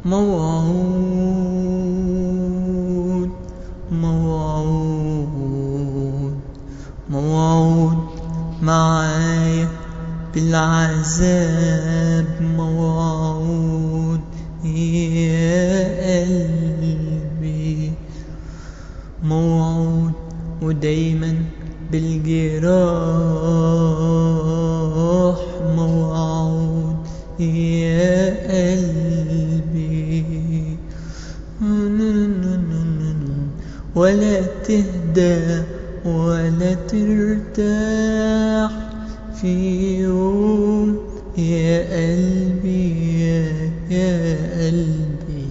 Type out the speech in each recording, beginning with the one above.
موعود موعود موعود معايا بالعذاب موعود يا قلبي موعود ودايما بالجراح موعود يا قلبي ولا تهدى ولا ترتاح في يوم يا قلبي يا, يا قلبي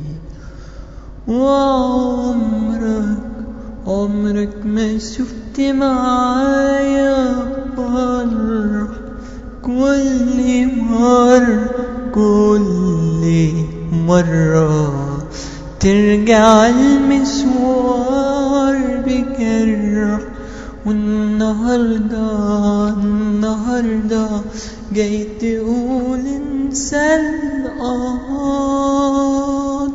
وعمرك عمرك ما شفت معايا فرح كل مرة كل مرة ترجع المشوار بجرح والنهاردة النهاردة جاي تقول انسى القهار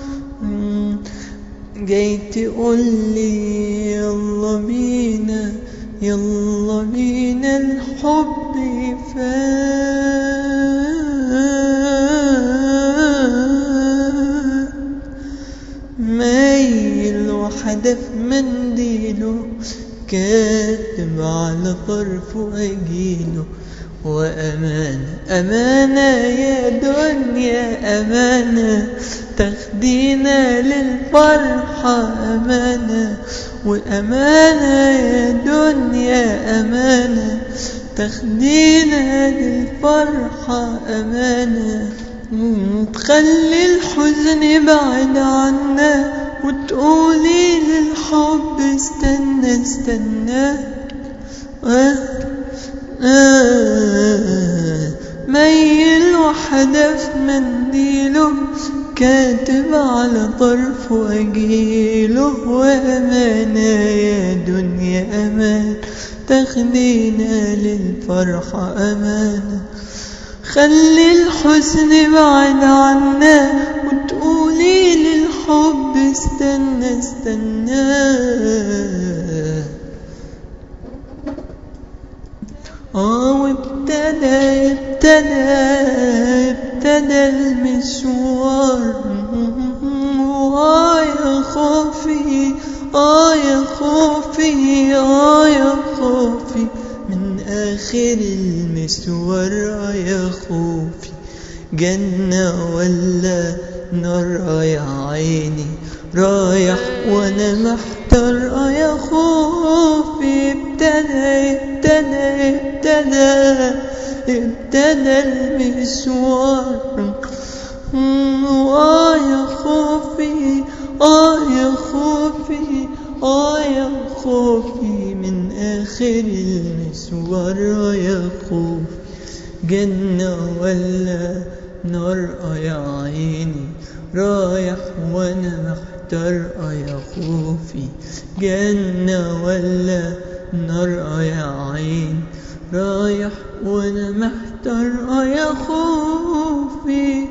جاي تقول لي يلا بينا يلا بينا الحب فات مايل وحدف منديله كاتب على طرفه أجيله وأمانة أمانة يا دنيا أمانة تاخدينا للفرحة أمانة وأمانة يا دنيا أمانة تاخدينا للفرحة أمانة تخلي الحزن بعد عنا وتقولي للحب استنى استنى آه آه ميل وحدف منديله كاتب على طرفه أجيله وأمانة يا دنيا أمان تاخدينا للفرحة أمانة خلي الحزن بعد عنا وتقولي للحب استنى استنى اه وابتدى ابتدى ابتدى المشوار اه يا خوفي اه يا خوفي اه يا خوفي من آخر المشوار اه يا خوفي جنة ولا نار يا عيني رايح وانا محتار اه يا خوفي ابتدى ابتدى ابتدى ابتدى المشوار اه يا خوفي اه يا خوفي اه يا خوفي من اخر المشوار اه يا خوفي جنة ولا نار اه يا عيني رايح وانا محتار اه يا خوفي جنة ولا نار اه يا عين رايح وانا محتار اه يا خوفي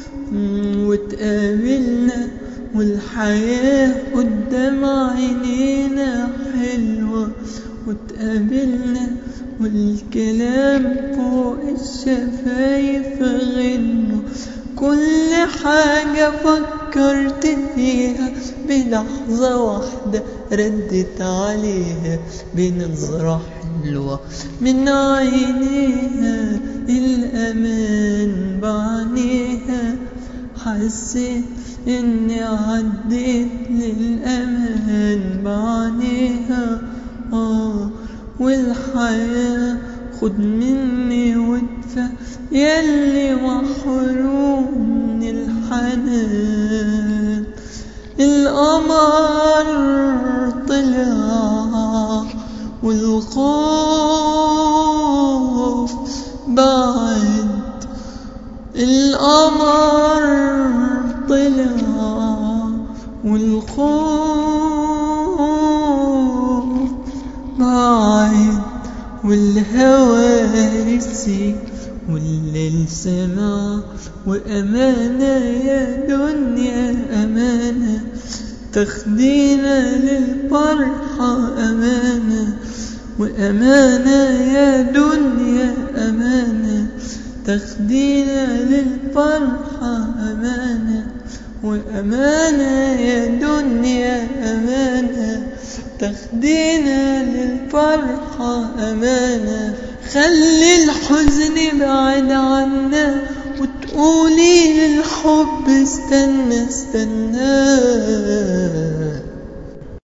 وتقابلنا والحياة قدام عينينا حلوة وتقابلنا والكلام فوق الشفايف غنوا كل حاجة فكرت فيها بلحظة واحدة ردت عليها بنظرة حلوة من عينيها الأمان بعينيها حسيت إني عديت للأمان بعينيها آه والحياة خد مني وادفع يلي محروم من الحنان القمر طلع والخوف بعد القمر طلع والخوف بعد والهوى رسي والليل سمع وأمانة يا دنيا أمانة تاخدينا للفرحة أمانة وأمانة يا دنيا أمانة تاخدينا للفرحة أمانة وأمانة يا دنيا أمانة تاخدينا للفرحة أمانة خلي الحزن بعد عنا وتقولي للحب استنى استنى